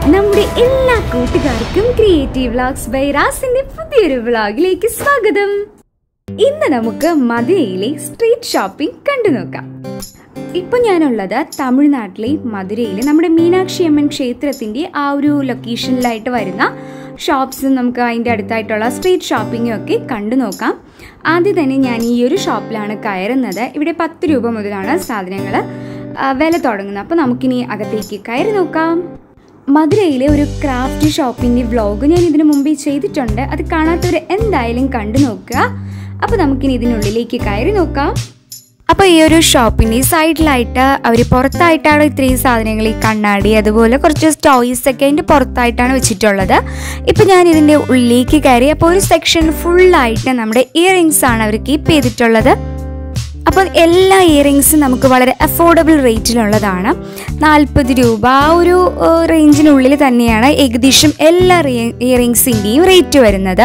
നമ്മുടെ എല്ലാ കൂട്ടുകാർക്കും ക്രിയേറ്റീവ് വ്ളോഗ്സ് ബൈ റാസിന്റെ പുതിയൊരു വ്ളോഗിലേക്ക് സ്വാഗതം ഇന്ന് നമുക്ക് മധുരയിലെ സ്ട്രീറ്റ് ഷോപ്പിംഗ് കണ്ടു നോക്കാം ഇപ്പൊ ഞാനുള്ളത് തമിഴ്നാട്ടിലെ മധുരയിലെ നമ്മുടെ മീനാക്ഷി അമ്മൻ ക്ഷേത്രത്തിന്റെ ആ ഒരു ലൊക്കേഷനിലായിട്ട് വരുന്ന ഷോപ്സും നമുക്ക് അതിൻ്റെ അടുത്തായിട്ടുള്ള സ്ട്രീറ്റ് ഷോപ്പിങ്ങും ഒക്കെ കണ്ടു നോക്കാം ആദ്യം തന്നെ ഞാൻ ഈ ഒരു ഷോപ്പിലാണ് കയറുന്നത് ഇവിടെ പത്ത് രൂപ മുതലാണ് സാധനങ്ങൾ വില തുടങ്ങുന്നത് അപ്പോൾ നമുക്കിനി അകത്തേക്ക് കയറി നോക്കാം മധുരയിലെ ഒരു ക്രാഫ്റ്റ് ഷോപ്പിൻ്റെ വ്ളോഗ് ഞാൻ ഇതിനു മുമ്പേ ചെയ്തിട്ടുണ്ട് അത് കാണാത്തവർ എന്തായാലും കണ്ടു നോക്കുക അപ്പോൾ നമുക്കിനി ഇതിനുള്ളിലേക്ക് കയറി നോക്കാം അപ്പോൾ ഈ ഒരു ഷോപ്പിൻ്റെ സൈഡിലായിട്ട് അവർ പുറത്തായിട്ടാണ് ഇത്രയും സാധനങ്ങൾ ഈ കണ്ണാടി അതുപോലെ കുറച്ച് ടോയ്സ് ഒക്കെ അതിൻ്റെ പുറത്തായിട്ടാണ് വെച്ചിട്ടുള്ളത് ഇപ്പോൾ ഞാൻ ഇതിൻ്റെ ഉള്ളിലേക്ക് കയറി അപ്പോൾ ഒരു സെക്ഷൻ ഫുള്ളായിട്ട് നമ്മുടെ ഇയറിങ്സ് ആണ് അവർ കീപ്പ് ചെയ്തിട്ടുള്ളത് അപ്പോൾ എല്ലാ ഇയറിങ്സും നമുക്ക് വളരെ അഫോർഡബിൾ റേറ്റിലുള്ളതാണ് നാൽപ്പത് രൂപ ആ ഒരു ഏഹ്, റേഞ്ചിനുള്ളിൽ തന്നെയാണ് ഏകദേശം എല്ലാ ഇയറിങ്സിൻ്റെയും റേറ്റ് വരുന്നത്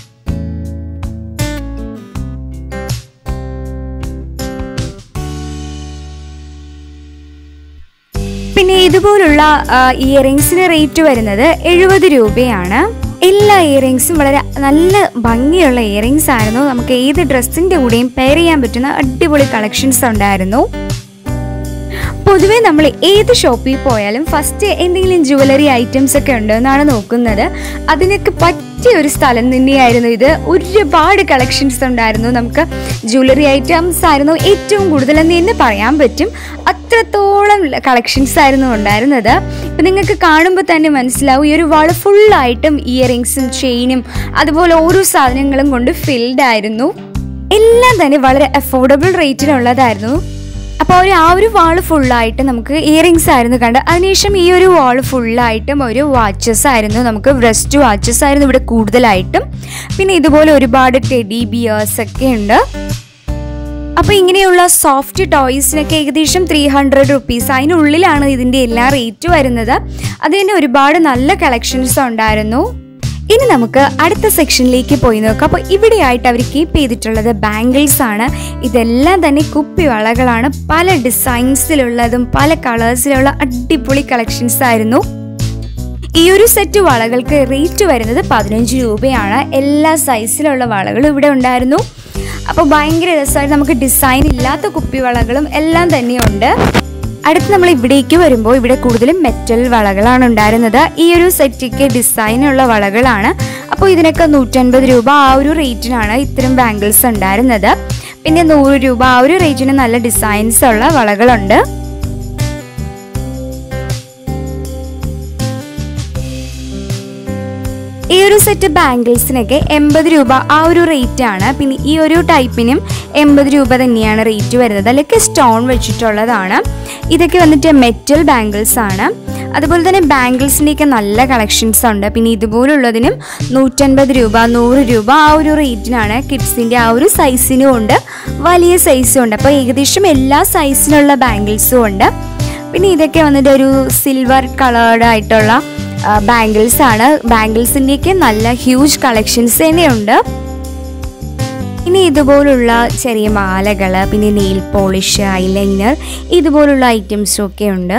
പിന്നെ ഇതുപോലുള്ള ഇയറിങ്സിന് റേറ്റ് വരുന്നത് എഴുപത് രൂപയാണ് എല്ലാ ഇയറിങ്സും വളരെ നല്ല ഭംഗിയുള്ള ഇയറിങ്സ് ആയിരുന്നു നമുക്ക് ഏത് ഡ്രസ്സിൻ്റെ കൂടെയും പെയർ ചെയ്യാൻ പറ്റുന്ന അടിപൊളി കളക്ഷൻസ് ഉണ്ടായിരുന്നു പൊതുവെ നമ്മൾ ഏത് ഷോപ്പിൽ പോയാലും ഫസ്റ്റ് എന്തെങ്കിലും ജുവലറി ഐറ്റംസ് ഒക്കെ ഉണ്ടോ എന്നാണ് നോക്കുന്നത് അതിനൊക്കെ പറ്റിയ ഒരു സ്ഥലം തന്നെയായിരുന്നു ഇത് ഒരുപാട് കളക്ഷൻസ് ഉണ്ടായിരുന്നു നമുക്ക് ജുവലറി ഐറ്റംസ് ആയിരുന്നു ഏറ്റവും കൂടുതലെന്ന് തന്നെ പറയാൻ പറ്റും അത്രത്തോളം കളക്ഷൻസ് ആയിരുന്നു ഉണ്ടായിരുന്നത് ഇപ്പം നിങ്ങൾക്ക് കാണുമ്പോൾ തന്നെ മനസ്സിലാവും ഈ ഒരു വാള് ഫുള്ളായിട്ടും ഇയറിങ്സും ചെയിനും അതുപോലെ ഓരോ സാധനങ്ങളും കൊണ്ട് ഫിൽഡ് ആയിരുന്നു എല്ലാം തന്നെ വളരെ അഫോർഡബിൾ റേറ്റിലുള്ളതായിരുന്നു അപ്പോൾ ഒരു ആ ഒരു വാള് ഫുള്ളായിട്ട് നമുക്ക് ഇയറിങ്സ് ആയിരുന്നു കണ്ട് അതിനുശേഷം ഈ ഒരു വാള് ഫുള്ളായിട്ടും ഒരു വാച്ചസ് ആയിരുന്നു നമുക്ക് ബ്രസ്റ്റ് വാച്ചസ് ആയിരുന്നു ഇവിടെ കൂടുതലായിട്ടും പിന്നെ ഇതുപോലെ ഒരുപാട് ടെഡി ബിയേഴ്സ് ഒക്കെ ഉണ്ട് അപ്പോൾ ഇങ്ങനെയുള്ള സോഫ്റ്റ് ടോയ്സിനൊക്കെ ഏകദേശം ത്രീ ഹൺഡ്രഡ് റുപ്പീസ് അതിനുള്ളിലാണ് ഇതിൻ്റെ എല്ലാ റേറ്റ് വരുന്നത് അത് തന്നെ ഒരുപാട് നല്ല കളക്ഷൻസ് ഉണ്ടായിരുന്നു ഇനി നമുക്ക് അടുത്ത സെക്ഷനിലേക്ക് പോയി നോക്കാം അപ്പോൾ ഇവിടെയായിട്ട് അവർ കീപ്പ് ചെയ്തിട്ടുള്ളത് ബാംഗിൾസ് ആണ് ഇതെല്ലാം തന്നെ കുപ്പി വളകളാണ് പല ഡിസൈൻസിലുള്ളതും പല കളേഴ്സിലുള്ള അടിപൊളി കളക്ഷൻസ് ആയിരുന്നു ഈ ഒരു സെറ്റ് വളകൾക്ക് റേറ്റ് വരുന്നത് പതിനഞ്ച് രൂപയാണ് എല്ലാ സൈസിലുള്ള വളകളും ഇവിടെ ഉണ്ടായിരുന്നു അപ്പോൾ ഭയങ്കര രസമായിട്ട് നമുക്ക് ഡിസൈൻ ഇല്ലാത്ത കുപ്പിവളകളും എല്ലാം തന്നെയുണ്ട് അടുത്ത് നമ്മൾ ഇവിടേക്ക് വരുമ്പോൾ ഇവിടെ കൂടുതലും മെറ്റൽ വളകളാണ് ഉണ്ടായിരുന്നത് ഈ ഒരു സെറ്റിക്ക് ഡിസൈനുള്ള വളകളാണ് അപ്പോൾ ഇതിനൊക്കെ നൂറ്റൻപത് രൂപ ആ ഒരു റേറ്റിനാണ് ഇത്തരം ബാംഗിൾസ് ഉണ്ടായിരുന്നത് പിന്നെ നൂറ് രൂപ ആ ഒരു റേറ്റിന് നല്ല ഡിസൈൻസ് ഉള്ള വളകളുണ്ട് ഈ ഒരു സെറ്റ് ബാംഗിൾസിനൊക്കെ എൺപത് രൂപ ആ ഒരു റേറ്റ് ആണ് പിന്നെ ഈ ഒരു ടൈപ്പിനും എൺപത് രൂപ തന്നെയാണ് റേറ്റ് വരുന്നത് അതിലൊക്കെ സ്റ്റോൺ വെച്ചിട്ടുള്ളതാണ് ഇതൊക്കെ വന്നിട്ട് മെറ്റൽ ബാംഗിൾസ് ആണ് അതുപോലെ തന്നെ ബാംഗിൾസിൻ്റെയൊക്കെ നല്ല കളക്ഷൻസ് ഉണ്ട് പിന്നെ ഇതുപോലുള്ളതിനും നൂറ്റൻപത് രൂപ നൂറ് രൂപ ആ ഒരു റേറ്റിനാണ് കിഡ്സിൻ്റെ ആ ഒരു സൈസിനും ഉണ്ട് വലിയ സൈസും ഉണ്ട് അപ്പോൾ ഏകദേശം എല്ലാ സൈസിലുള്ള ബാംഗിൾസും ഉണ്ട് പിന്നെ ഇതൊക്കെ വന്നിട്ട് ഒരു സിൽവർ കളേർഡ് ആയിട്ടുള്ള ബാംഗിൾസ് ആണ് ബാംഗിൾസിൻ്റെയൊക്കെ നല്ല ഹ്യൂജ് കളക്ഷൻസ് തന്നെയുണ്ട് ഇനി ഇതുപോലുള്ള ചെറിയ മാലകൾ പിന്നെ നെയിൽ പോളിഷ് ഐലൈനർ ഇതുപോലുള്ള ഐറ്റംസും ഒക്കെ ഉണ്ട്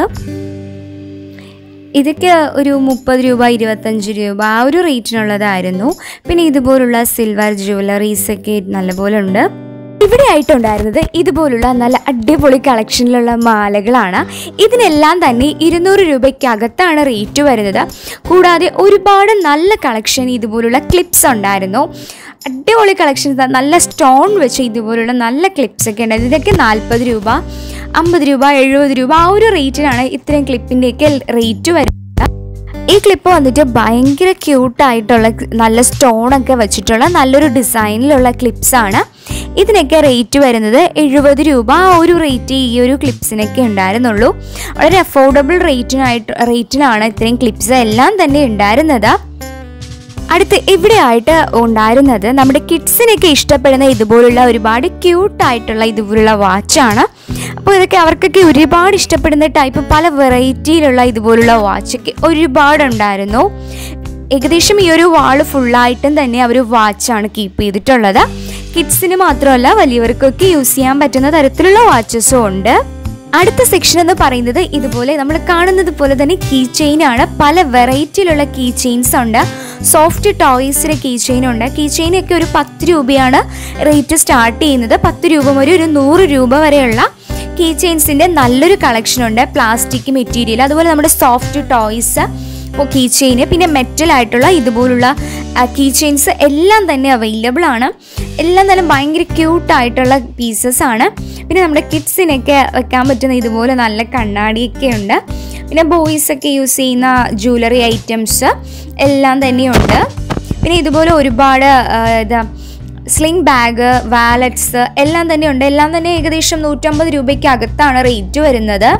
ഇതൊക്കെ ഒരു മുപ്പത് രൂപ ഇരുപത്തഞ്ച് രൂപ ആ ഒരു റേറ്റിനുള്ളതായിരുന്നു പിന്നെ ഇതുപോലുള്ള സിൽവർ ജ്വല്ലറീസ് ഒക്കെ നല്ലപോലെ ഉണ്ട് ഇവിടെ ആയിട്ടുണ്ടായിരുന്നത് ഇതുപോലുള്ള നല്ല അടിപൊളി കളക്ഷനിലുള്ള മാലകളാണ് ഇതിനെല്ലാം തന്നെ ഇരുന്നൂറ് രൂപയ്ക്കകത്താണ് റേറ്റ് വരുന്നത് കൂടാതെ ഒരുപാട് നല്ല കളക്ഷൻ ഇതുപോലുള്ള ക്ലിപ്സ് ഉണ്ടായിരുന്നു അടിപൊളി കളക്ഷൻസ് നല്ല സ്റ്റോൺ വെച്ച് ഇതുപോലുള്ള നല്ല ക്ലിപ്സ് ഒക്കെ ഉണ്ടായിരുന്നു ഇതൊക്കെ നാൽപ്പത് രൂപ അമ്പത് രൂപ എഴുപത് രൂപ ആ ഒരു റേറ്റിനാണ് ഇത്രയും ക്ലിപ്പിൻ്റെയൊക്കെ റേറ്റ് വരുന്നത് ഈ ക്ലിപ്പ് വന്നിട്ട് ഭയങ്കര ക്യൂട്ടായിട്ടുള്ള നല്ല സ്റ്റോണൊക്കെ വെച്ചിട്ടുള്ള നല്ലൊരു ഡിസൈനിലുള്ള ക്ലിപ്സ് ആണ് ഇതിനൊക്കെ റേറ്റ് വരുന്നത് എഴുപത് രൂപ ആ ഒരു റേറ്റ് ഈ ഒരു ക്ലിപ്സിനൊക്കെ ഉണ്ടായിരുന്നുള്ളൂ വളരെ അഫോർഡബിൾ റേറ്റിനായിട്ട് റേറ്റിനാണ് ഇത്രയും ക്ലിപ്സ് എല്ലാം തന്നെ ഉണ്ടായിരുന്നത് അടുത്ത് ഇവിടെയായിട്ട് ഉണ്ടായിരുന്നത് നമ്മുടെ കിഡ്സിനൊക്കെ ഇഷ്ടപ്പെടുന്ന ഇതുപോലുള്ള ഒരുപാട് ക്യൂട്ടായിട്ടുള്ള ഇതുപോലുള്ള വാച്ചാണ് അപ്പോൾ ഇതൊക്കെ അവർക്കൊക്കെ ഒരുപാട് ഇഷ്ടപ്പെടുന്ന ടൈപ്പ് പല വെറൈറ്റിയിലുള്ള ഇതുപോലുള്ള വാച്ചൊക്കെ ഒരുപാടുണ്ടായിരുന്നു ഏകദേശം ഈ ഒരു വാള് ഫുള്ളായിട്ടും തന്നെ അവർ വാച്ചാണ് കീപ്പ് ചെയ്തിട്ടുള്ളത് കിഡ്സിന് മാത്രമല്ല വലിയവർക്കൊക്കെ യൂസ് ചെയ്യാൻ പറ്റുന്ന തരത്തിലുള്ള വാച്ചസും ഉണ്ട് അടുത്ത സെക്ഷൻ എന്ന് പറയുന്നത് ഇതുപോലെ നമ്മൾ കാണുന്നത് പോലെ തന്നെ കീ ചെയിൻ ആണ് പല വെറൈറ്റിയിലുള്ള കീ ചെയിൻസ് ഉണ്ട് സോഫ്റ്റ് ടോയ്സിന്റെ കീ ചെയിൻ ഉണ്ട് കീ ചെയിനൊക്കെ ഒരു പത്ത് രൂപയാണ് റേറ്റ് സ്റ്റാർട്ട് ചെയ്യുന്നത് പത്ത് രൂപ മുതൽ ഒരു നൂറ് രൂപ വരെയുള്ള കീ ചെയിൻസിന്റെ നല്ലൊരു കളക്ഷൻ ഉണ്ട് പ്ലാസ്റ്റിക് മെറ്റീരിയൽ അതുപോലെ നമ്മുടെ സോഫ്റ്റ് ടോയ്സ് ഇപ്പോൾ കീ ചെയിന് പിന്നെ മെറ്റൽ ആയിട്ടുള്ള ഇതുപോലുള്ള കീ ചെയിൻസ് എല്ലാം തന്നെ അവൈലബിൾ ആണ് എല്ലാം തന്നെ ഭയങ്കര ക്യൂട്ടായിട്ടുള്ള പീസസ് ആണ് പിന്നെ നമ്മുടെ കിഡ്സിനൊക്കെ വെക്കാൻ പറ്റുന്ന ഇതുപോലെ നല്ല കണ്ണാടിയൊക്കെ ഉണ്ട് പിന്നെ ബോയ്സ് ഒക്കെ യൂസ് ചെയ്യുന്ന ജ്വല്ലറി ഐറ്റംസ് എല്ലാം തന്നെയുണ്ട് പിന്നെ ഇതുപോലെ ഒരുപാട് ആ, ഇതാ സ്ലിംഗ് ബാഗ് വാലറ്റ്സ് എല്ലാം തന്നെ ഉണ്ട് എല്ലാം തന്നെ ഏകദേശം നൂറ്റമ്പത് രൂപയ്ക്ക് അകത്താണ് റേറ്റ് വരുന്നത്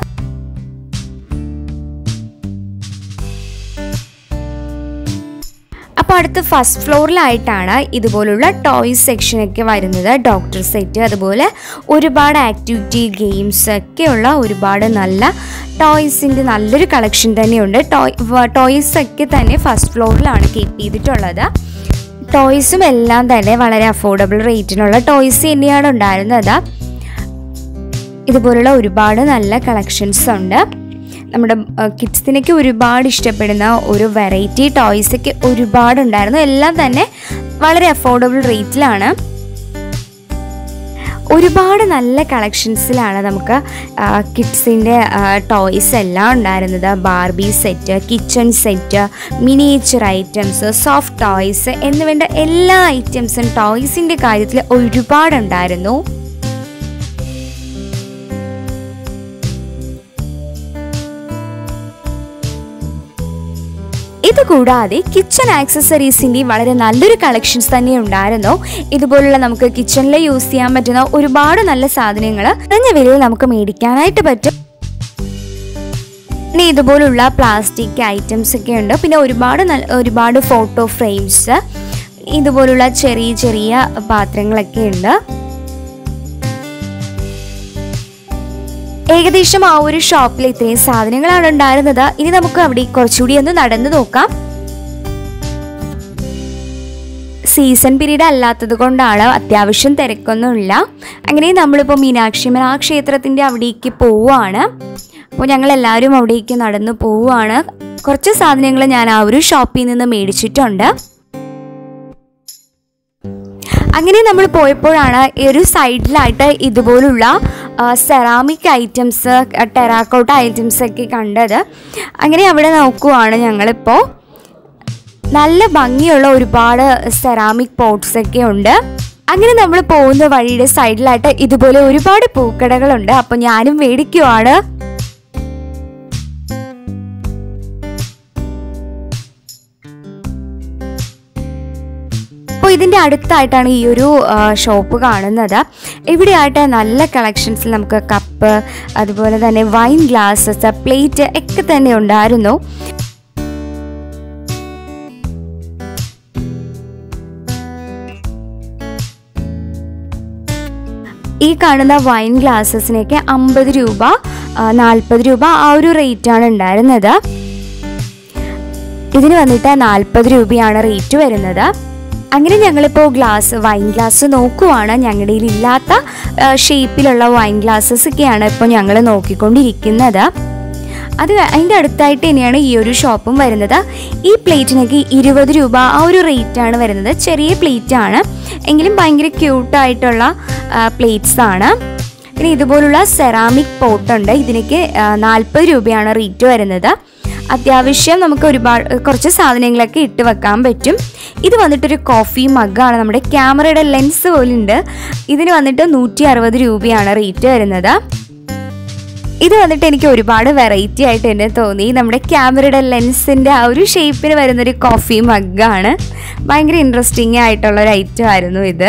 അപ്പോൾ അടുത്ത് ഫസ്റ്റ് ഫ്ലോറിലായിട്ടാണ് ഇതുപോലുള്ള ടോയ്സ് സെക്ഷനൊക്കെ വരുന്നത് ഡോക്ടർ സെറ്റ് അതുപോലെ ഒരുപാട് ആക്ടിവിറ്റി ഗെയിംസ് ഒക്കെയുള്ള ഒരുപാട് നല്ല ടോയ്സിൻ്റെ നല്ലൊരു കളക്ഷൻ തന്നെയുണ്ട് ടോയ് ടോയ്സ് ഒക്കെ തന്നെ ഫസ്റ്റ് ഫ്ലോറിലാണ് കീപ്പ് ചെയ്തിട്ടുള്ളത് ടോയ്സും എല്ലാം തന്നെ വളരെ അഫോർഡബിൾ റേറ്റിനുള്ള ടോയ്സ് തന്നെയാണ് ഉണ്ടായിരുന്നത് ഇതുപോലുള്ള ഒരുപാട് നല്ല കളക്ഷൻസ് ഉണ്ട് നമ്മുടെ കിഡ്സിനൊക്കെ ഒരുപാട് ഇഷ്ടപ്പെടുന്ന ഒരു വെറൈറ്റി ടോയ്സ് ഒക്കെ ഒരുപാട് ഉണ്ടായിരുന്നു എല്ലാം തന്നെ വളരെ അഫോർഡബിൾ റേറ്റിലാണ് ഒരുപാട് നല്ല കളക്ഷൻസിലാണ് നമുക്ക് കിഡ്സിൻ്റെ ടോയ്സ് എല്ലാം ഉണ്ടായിരുന്നത് Barbie set kitchen set miniature items soft toys എന്നുവേണ്ട എല്ലാ ഐറ്റംസും ടോയ്സിൻ്റെ കാര്യത്തിൽ ഒരുപാടുണ്ടായിരുന്നു ഇതുകൂടാതെ കിച്ചൺ ആക്സസറീസിൻ്റെയും വളരെ നല്ലൊരു കളക്ഷൻസ് തന്നെ ഉണ്ടായിരുന്നു ഇതുപോലുള്ള നമുക്ക് കിച്ചണിൽ യൂസ് ചെയ്യാൻ പറ്റുന്ന ഒരുപാട് നല്ല സാധനങ്ങൾ കുറഞ്ഞ വിലയിൽ നമുക്ക് മേടിക്കാനായിട്ട് പറ്റും പിന്നെ ഇതുപോലുള്ള പ്ലാസ്റ്റിക് ഐറ്റംസ് ഒക്കെ ഉണ്ട് പിന്നെ ഒരുപാട് നല്ല ഒരുപാട് ഫോട്ടോ ഫ്രെയിംസ് ഇതുപോലുള്ള ചെറിയ ചെറിയ പാത്രങ്ങളൊക്കെ ഉണ്ട് ഏകദേശം ആ ഒരു ഷോപ്പിൽ ഇത്രയും സാധനങ്ങളാണ് ഉണ്ടായിരുന്നത് ഇനി നമുക്ക് അവിടെ കുറച്ചുകൂടി ഒന്ന് നടന്നു നോക്കാം സീസൺ പീരീഡ് അല്ലാത്തത് കൊണ്ടാണ് അത്യാവശ്യം തിരക്കൊന്നുമില്ല അങ്ങനെ നമ്മളിപ്പോൾ മീനാക്ഷി ആ ക്ഷേത്രത്തിൻ്റെ അവിടേക്ക് പോവുകയാണ് അപ്പോൾ ഞങ്ങൾ എല്ലാവരും അവിടേക്ക് നടന്നു പോവുകയാണ് കുറച്ച് സാധനങ്ങൾ ഞാൻ ആ ഒരു ഷോപ്പിൽ നിന്ന് മേടിച്ചിട്ടുണ്ട് അങ്ങനെ നമ്മൾ പോയപ്പോഴാണ് ഈ ഒരു സൈഡിലായിട്ട് ഇതുപോലുള്ള സെറാമിക് ഐറ്റംസ് ടെറാക്കോട്ട ഐറ്റംസ് ഒക്കെ കണ്ടത് അങ്ങനെ അവിടെ നോക്കുവാണ് ഞങ്ങളിപ്പോൾ നല്ല ഭംഗിയുള്ള ഒരുപാട് സെറാമിക് പോട്ട്സ് ഒക്കെ ഉണ്ട് അങ്ങനെ നമ്മൾ പോകുന്ന വഴിയുടെ സൈഡിലായിട്ട് ഇതുപോലെ ഒരുപാട് പൂക്കടകളുണ്ട് അപ്പോൾ ഞാനും മേടിക്കുവാണ് അപ്പോൾ ഇതിൻ്റെ അടുത്തായിട്ടാണ് ഈ ഒരു ഷോപ്പ് കാണുന്നത് ഇവിടെയായിട്ട് നല്ല കളക്ഷൻസിൽ നമുക്ക് കപ്പ് അതുപോലെ തന്നെ വൈൻ ഗ്ലാസസ് പ്ലേറ്റ് ഒക്കെ തന്നെ ഉണ്ടായിരുന്നു ഈ കാണുന്ന വൈൻ ഗ്ലാസസിനൊക്കെ അമ്പത് രൂപ നാൽപ്പത് രൂപ ആ ഒരു റേറ്റാണ് ഉണ്ടായിരുന്നത് ഇതിന് വന്നിട്ട് നാൽപ്പത് രൂപയാണ് റേറ്റ് വരുന്നത് അങ്ങനെ ഞങ്ങളിപ്പോൾ ഗ്ലാസ് വൈൻ ഗ്ലാസ് നോക്കുവാണ് ഞങ്ങളുടെ കയ്യിൽ ഇല്ലാത്ത ഷേപ്പിലുള്ള വൈൻ ഗ്ലാസ്സസ് ഒക്കെയാണ് ഇപ്പോൾ ഞങ്ങൾ നോക്കിക്കൊണ്ടിരിക്കുന്നത് അത് അതിൻ്റെ അടുത്തായിട്ട് തന്നെയാണ് ഈ ഒരു ഷോപ്പും വരുന്നത് ഈ പ്ലേറ്റിനൊക്കെ ഇരുപത് രൂപ ആ ഒരു റേറ്റാണ് വരുന്നത് ചെറിയ പ്ലേറ്റ് ആണ് എങ്കിലും ഭയങ്കര ക്യൂട്ടായിട്ടുള്ള പ്ലേറ്റ്സ് ആണ് പിന്നെ ഇതുപോലുള്ള സെറാമിക് പോട്ടുണ്ട് ഇതിനൊക്കെ നാൽപ്പത് രൂപയാണ് റേറ്റ് വരുന്നത് അത്യാവശ്യം നമുക്ക് ഒരുപാട് കുറച്ച് സാധനങ്ങളൊക്കെ ഇട്ട് വെക്കാൻ പറ്റും ഇത് വന്നിട്ടൊരു കോഫി മഗ്ഗാണ് നമ്മുടെ ക്യാമറയുടെ ലെൻസ് പോലുണ്ട് ഇതിന് വന്നിട്ട് നൂറ്റി അറുപത് രൂപയാണ് റേറ്റ് വരുന്നത് ഇത് വന്നിട്ട് എനിക്ക് ഒരുപാട് വെറൈറ്റി ആയിട്ട് തന്നെ തോന്നി നമ്മുടെ ക്യാമറയുടെ ലെൻസിൻ്റെ ആ ഒരു ഷേപ്പിന് വരുന്നൊരു കോഫി മഗ്ഗാണ് ഭയങ്കര ഇൻട്രസ്റ്റിംഗ് ആയിട്ടുള്ള ഒരു ഐറ്റം ആയിരുന്നു ഇത്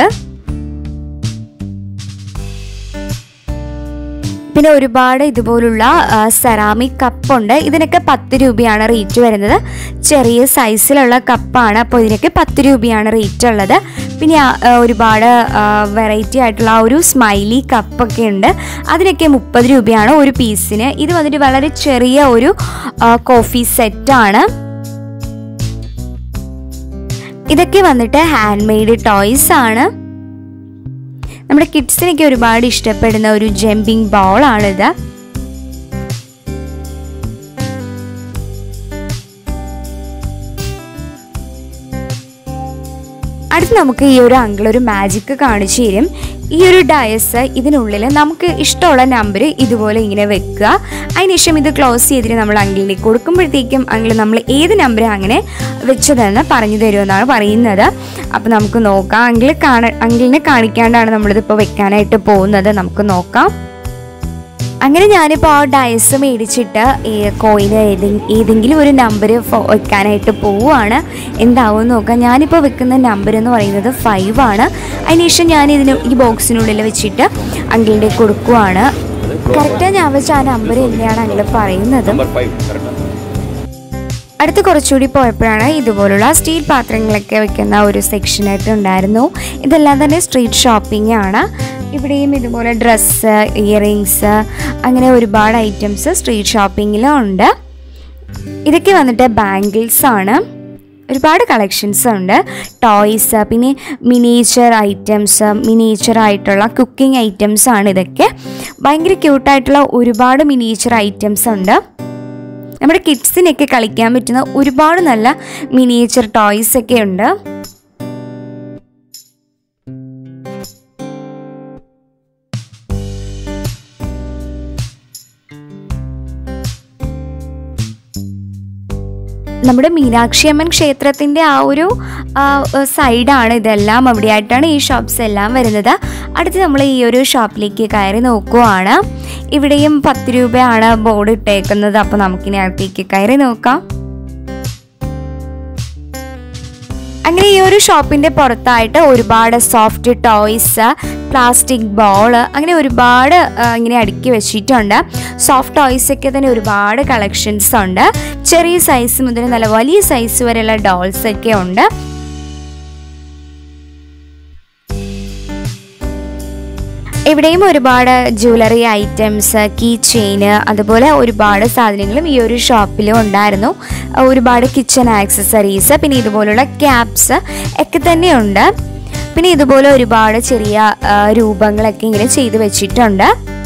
പിന്നെ ഒരുപാട് ഇതുപോലുള്ള സെറാമിക് കപ്പുണ്ട് ഇതിനൊക്കെ പത്ത് രൂപയാണ് റേറ്റ് വരുന്നത് ചെറിയ സൈസിലുള്ള കപ്പാണ് അപ്പോൾ ഇതിനൊക്കെ പത്ത് രൂപയാണ് റേറ്റ് ഉള്ളത് പിന്നെ ഒരുപാട് വെറൈറ്റി ആയിട്ടുള്ള ഒരു സ്മൈലി കപ്പൊക്കെ ഉണ്ട് അതിനൊക്കെ മുപ്പത് രൂപയാണ് ഒരു പീസിന് ഇത് വന്നിട്ട് വളരെ ചെറിയ ഒരു കോഫി സെറ്റാണ് ഇതൊക്കെ വന്നിട്ട് ഹാൻഡ് മെയ്ഡ് ടോയ്സ് ആണ് നമ്മുടെ കിഡ്സിനൊക്കെ ഒരുപാട് ഇഷ്ടപ്പെടുന്ന ഒരു ജമ്പിങ് ബോളാണിത് അടുത്ത് നമുക്ക് ഈ ഒരു അങ്കിൾ ഒരു മാജിക്ക് കാണിച്ചു തരും ഈ ഒരു ഡയസ് ഇതിനുള്ളിൽ നമുക്ക് ഇഷ്ടമുള്ള നമ്പർ ഇതുപോലെ ഇങ്ങനെ വെക്കുക അതിനുശേഷം ഇത് ക്ലോസ് ചെയ്തിട്ട് നമ്മൾ അങ്കിളിലേക്ക് കൊടുക്കുമ്പോഴത്തേക്കും അങ്കിൾ നമ്മൾ ഏത് നമ്പർ അങ്ങനെ വെച്ചതെന്ന് പറഞ്ഞു തരുമെന്നാണ് പറയുന്നത് അപ്പോൾ നമുക്ക് നോക്കാം അങ്കിൾ കാണ അങ്കിളിനെ കാണിക്കാണ്ടാണ് നമ്മളിതിപ്പോൾ വെക്കാനായിട്ട് പോകുന്നത് നമുക്ക് നോക്കാം അങ്ങനെ ഞാനിപ്പോൾ ആ ഡയസ് മേടിച്ചിട്ട് ഈ കോയിന് ഏതെ- ഏതെങ്കിലും ഒരു നമ്പർ വെക്കാനായിട്ട് പോവുകയാണ് എന്താവും നോക്കാം ഞാനിപ്പോൾ വെക്കുന്ന നമ്പർ എന്ന് പറയുന്നത് ഫൈവ് ആണ് അതിനുശേഷം ഞാൻ ഇതിന് ഈ ബോക്സിനുള്ളിൽ വെച്ചിട്ട് അങ്കിളിൻ്റെ കൊടുക്കുവാണ് കറക്റ്റാണ് ഞാൻ വെച്ച ആ നമ്പർ തന്നെയാണ് അങ്കിൾ പറയുന്നത് നമ്പർ ഫൈവ് കറക്റ്റ് അടുത്ത് കുറച്ചുകൂടി പോയപ്പോഴാണ് ഇതുപോലുള്ള സ്റ്റീൽ പാത്രങ്ങളൊക്കെ വെക്കുന്ന ഒരു സെക്ഷനായിട്ട് ഉണ്ടായിരുന്നു ഇതെല്ലാം തന്നെ സ്ട്രീറ്റ് ഷോപ്പിംഗ് ആണ് ഇവിടെയും ഇതുപോലെ ഡ്രസ്സ് ഇയറിങ്സ് അങ്ങനെ ഒരുപാട് ഐറ്റംസ് സ്ട്രീറ്റ് ഷോപ്പിങ്ങിലും ഉണ്ട് ഇതൊക്കെ വന്നിട്ട് ബാംഗിൾസ് ആണ് ഒരുപാട് കളക്ഷൻസ് ഉണ്ട് ടോയ്സ് പിന്നെ മിനിയേച്ചർ ഐറ്റംസ് മിനിയേച്ചർ ആയിട്ടുള്ള കുക്കിംഗ് ഐറ്റംസ് ആണ് ഇതൊക്കെ ഭയങ്കര ക്യൂട്ടായിട്ടുള്ള ഒരുപാട് മിനിയേച്ചർ ഐറ്റംസ് ഉണ്ട് നമ്മുടെ കിഡ്സിനൊക്കെ കളിക്കാൻ പറ്റുന്ന ഒരുപാട് നല്ല മിനിയേച്ചർ ടോയ്സ് ഒക്കെ ഉണ്ട് നമ്മുടെ മീനാക്ഷി അമ്മൻ ക്ഷേത്രത്തിൻ്റെ ആ ഒരു ആ, സൈഡാണ് ഇതെല്ലാം അവിടെയായിട്ടാണ് ഈ ഷോപ്സ് എല്ലാം വരുന്നത് അടുത്ത് നമ്മൾ ഈ ഒരു ഷോപ്പിലേക്ക് കയറി നോക്കുവാണ് ഇവിടെയും പത്ത് രൂപയാണ് ബോർഡ് ഇട്ടേക്കുന്നത് അപ്പോൾ നമുക്കിനി അകത്തേക്ക് കയറി നോക്കാം അങ്ങനെ ഈ ഒരു ഷോപ്പിന്റെ പുറത്തായിട്ട് ഒരുപാട് സോഫ്റ്റ് ടോയ്സ് പ്ലാസ്റ്റിക് ബോൾ അങ്ങനെ ഒരുപാട് ആ, ഇങ്ങനെ അടുക്കി വെച്ചിട്ടുണ്ട് സോഫ്റ്റ് ടോയ്സ് ഒക്കെ തന്നെ ഒരുപാട് കളക്ഷൻസ് ഉണ്ട് ചെറിയ സൈസ് മുതൽ നല്ല വലിയ സൈസ് വരെയുള്ള ഡോൾസ് ഒക്കെ ഉണ്ട് ഇവിടെയും ഒരുപാട് ജ്വല്ലറി ഐറ്റംസ് കീ ചെയിന് അതുപോലെ ഒരുപാട് സാധനങ്ങളും ഈ ഒരു ഷോപ്പിലും ഉണ്ടായിരുന്നു ഒരുപാട് കിച്ചൺ ആക്സസറീസ് പിന്നെ ഇതുപോലുള്ള ക്യാപ്സ് ഒക്കെ തന്നെയുണ്ട് പിന്നെ ഇതുപോലെ ഒരുപാട് ചെറിയ ആ, രൂപങ്ങളൊക്കെ ഇങ്ങനെ ചെയ്തു വെച്ചിട്ടുണ്ട്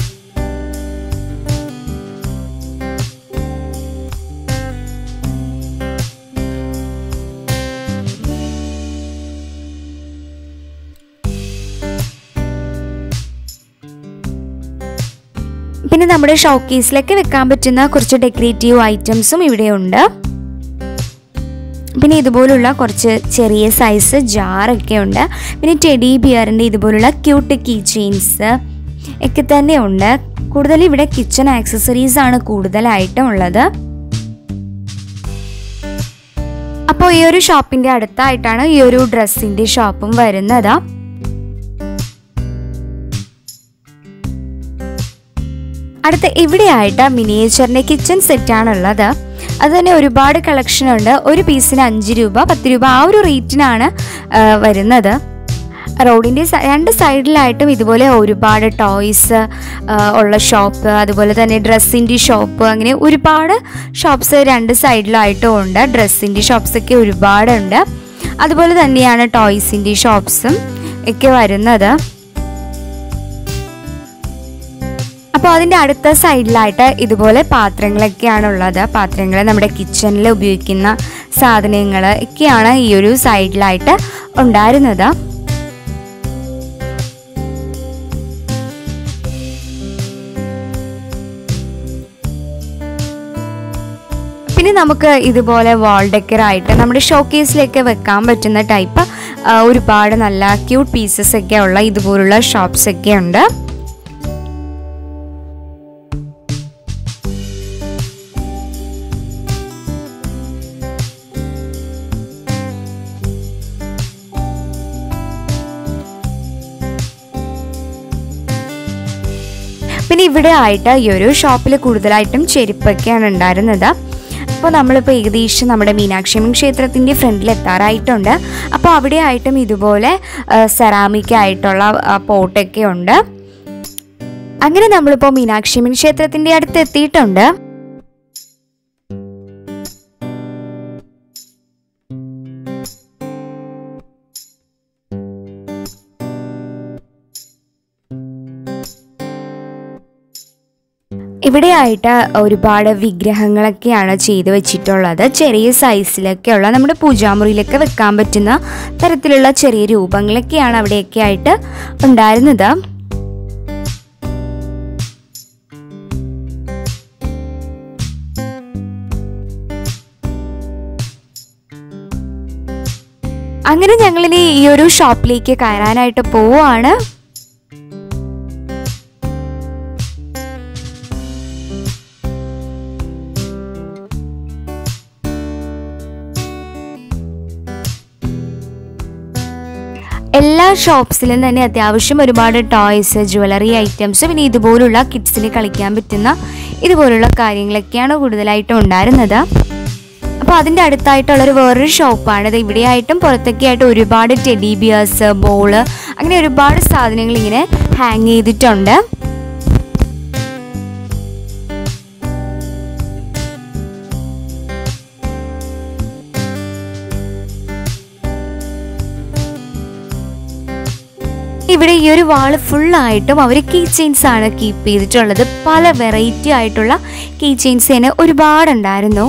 പിന്നെ നമ്മുടെ ഷോക്കേസിലൊക്കെ വെക്കാൻ പറ്റുന്ന കുറച്ച് ഡെക്കറേറ്റീവ് ഐറ്റംസും ഇവിടെയുണ്ട് പിന്നെ ഇതുപോലുള്ള കുറച്ച് ചെറിയ സൈസ് ജാറൊക്കെ ഉണ്ട് പിന്നെ ടെഡി ബിയറിൻ്റെ ഇതുപോലുള്ള ക്യൂട്ട് കീ ചെയിൻസ് ഒക്കെ തന്നെ ഉണ്ട് കൂടുതൽ ഇവിടെ കിച്ചൺ ആക്സസറീസ് ആണ് കൂടുതലായിട്ടും ഉള്ളത് അപ്പോൾ ഈ ഒരു ഷോപ്പിൻ്റെ അടുത്തായിട്ടാണ് ഈ ഒരു ഡ്രസ്സിൻ്റെ ഷോപ്പും വരുന്നത് അടുത്ത ഇവിടെയായിട്ട് മിനിയേച്ചറിൻ്റെ കിച്ചൺ സെറ്റാണുള്ളത് അത് തന്നെ ഒരുപാട് കളക്ഷൻ ഉണ്ട് ഒരു പീസിന് അഞ്ച് രൂപ പത്ത് രൂപ ആ ഒരു റേറ്റിനാണ് ആ, വരുന്നത് റോഡിൻ്റെ സ- രണ്ട് സൈഡിലായിട്ടും ഇതുപോലെ ഒരുപാട് ടോയ്സ് ഉള്ള ഷോപ്പ് അതുപോലെ തന്നെ ഡ്രസ്സിൻ്റെ ഷോപ്പ് അങ്ങനെ ഒരുപാട് ഷോപ്സ് രണ്ട് സൈഡിലായിട്ടും ഉണ്ട് ഡ്രസ്സിൻ്റെ ഷോപ്സൊക്കെ ഒരുപാടുണ്ട് അതുപോലെ തന്നെയാണ് ടോയ്സിൻ്റെ ഷോപ്സും ഒക്കെ വരുന്നത് അപ്പോൾ അതിൻ്റെ അടുത്ത സൈഡിലായിട്ട് ഇതുപോലെ പാത്രങ്ങളൊക്കെയാണ് ഉള്ളത് പാത്രങ്ങൾ നമ്മുടെ കിച്ചണിൽ ഉപയോഗിക്കുന്ന സാധനങ്ങൾ ഒക്കെയാണ് ഈ ഒരു സൈഡിലായിട്ട് ഉണ്ടായിരുന്നത് പിന്നെ നമുക്ക് ഇതുപോലെ വാൾ ഡെക്കറായിട്ട് നമ്മുടെ ഷോക്കേസിലേക്ക് വെക്കാൻ പറ്റുന്ന ടൈപ്പ് ഒരുപാട് നല്ല ക്യൂട്ട് പീസസ് ഒക്കെ ഉള്ള ഇതുപോലുള്ള ഷോപ്സ് ഒക്കെ ഉണ്ട് പിന്നെ ഇവിടെ ആയിട്ട് ഈ ഒരു ഷോപ്പിൽ കൂടുതലായിട്ടും ചെരുപ്പൊക്കെയാണ് ഉണ്ടായിരുന്നത് അപ്പോൾ നമ്മളിപ്പോൾ ഏകദേശം നമ്മുടെ മീനാക്ഷി അമ്മൻ ക്ഷേത്രത്തിൻ്റെ ഫ്രണ്ടിൽ എത്താറായിട്ടുണ്ട് അപ്പോൾ അവിടെ ആയിട്ടും ഇതുപോലെ സെറാമിക് ആയിട്ടുള്ള ആ, പോട്ടൊക്കെ ഉണ്ട് അങ്ങനെ നമ്മളിപ്പോൾ മീനാക്ഷി അമ്മൻ ക്ഷേത്രത്തിൻ്റെ അടുത്ത് എത്തിയിട്ടുണ്ട് ഇവിടെയായിട്ട് ഒരുപാട് വിഗ്രഹങ്ങളൊക്കെയാണ് ചെയ്തു വെച്ചിട്ടുള്ളത് ചെറിയ സൈസിലൊക്കെയുള്ള നമ്മുടെ പൂജാമുറിയിലൊക്കെ വെക്കാൻ പറ്റുന്ന തരത്തിലുള്ള ചെറിയ രൂപങ്ങളൊക്കെയാണ് അവിടെയൊക്കെ ആയിട്ട് ഉണ്ടായിരുന്നത് അങ്ങനെ ഞങ്ങളിനി ഈ ഒരു ഷോപ്പിലേക്ക് കയറാനായിട്ട് പോവുകയാണ് എല്ലാ ഷോപ്സിലും തന്നെ അത്യാവശ്യം ഒരുപാട് ടോയ്സ് ജുവലറി ഐറ്റംസ് പിന്നെ ഇതുപോലുള്ള കിഡ്സിന് കളിക്കാൻ പറ്റുന്ന ഇതുപോലുള്ള കാര്യങ്ങളൊക്കെയാണ് കൂടുതലായിട്ടും ഉണ്ടായിരുന്നത് അപ്പോൾ അതിൻ്റെ അടുത്തായിട്ടുള്ളൊരു വേറൊരു ഷോപ്പാണ് ഇത് ഇവിടെയായിട്ടും പുറത്തൊക്കെ ആയിട്ട് ഒരുപാട് ടെഡി ബിയേഴ്സ് ബോള് അങ്ങനെ ഒരുപാട് സാധനങ്ങൾ ഇങ്ങനെ ഹാങ് ചെയ്തിട്ടുണ്ട് ഇവിടെ ഈ ഒരു വാള് ഫുള്ളായിട്ടും അവർ കീ ചെയിൻസ് ആണ് കീപ്പ് ചെയ്തിട്ടുള്ളത് പല വെറൈറ്റി ആയിട്ടുള്ള കീ ചെയിൻസ് തന്നെ ഒരുപാടുണ്ടായിരുന്നു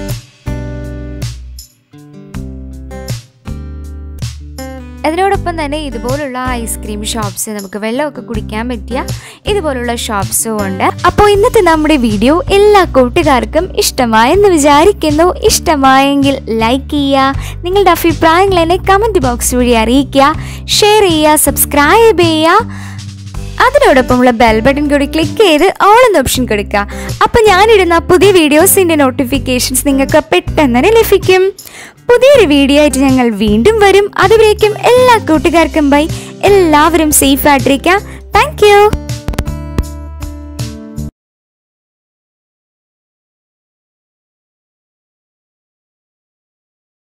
അതിനോടൊപ്പം തന്നെ ഇതുപോലുള്ള ഐസ്ക്രീം ഷോപ്സ് നമുക്ക് വെള്ളമൊക്കെ കുടിക്കാൻ പറ്റിയ ഇതുപോലുള്ള ഷോപ്സും ഉണ്ട് അപ്പോൾ ഇന്നത്തെ നമ്മുടെ വീഡിയോ എല്ലാ കൂട്ടുകാർക്കും ഇഷ്ടമായെന്ന് വിചാരിക്കുന്നു ഇഷ്ടമായെങ്കിൽ ലൈക്ക് ചെയ്യുക നിങ്ങളുടെ അഭിപ്രായങ്ങൾ എന്നെ കമൻറ്റ് ബോക്സ് വഴി അറിയിക്കുക ഷെയർ ചെയ്യുക സബ്സ്ക്രൈബ് ചെയ്യുക അതിനോടൊപ്പമുള്ള ബെൽ ബട്ടൺ കൂടി ക്ലിക്ക് ചെയ്ത് ഓൾ എന്ന ഓപ്ഷൻ കൊടുക്കുക അപ്പം ഞാനിടുന്ന പുതിയ വീഡിയോസിൻ്റെ നോട്ടിഫിക്കേഷൻസ് നിങ്ങൾക്ക് പെട്ടെന്ന് തന്നെ ലഭിക്കും പുതിയൊരു വീഡിയോ ആയിട്ട് ഞങ്ങൾ വീണ്ടും വരും അതുവരേക്കും എല്ലാ കൂട്ടുകാർക്കും ബൈ എല്ലാവരും സേഫ് ആയിട്ടിരിക്കുക താങ്ക് യു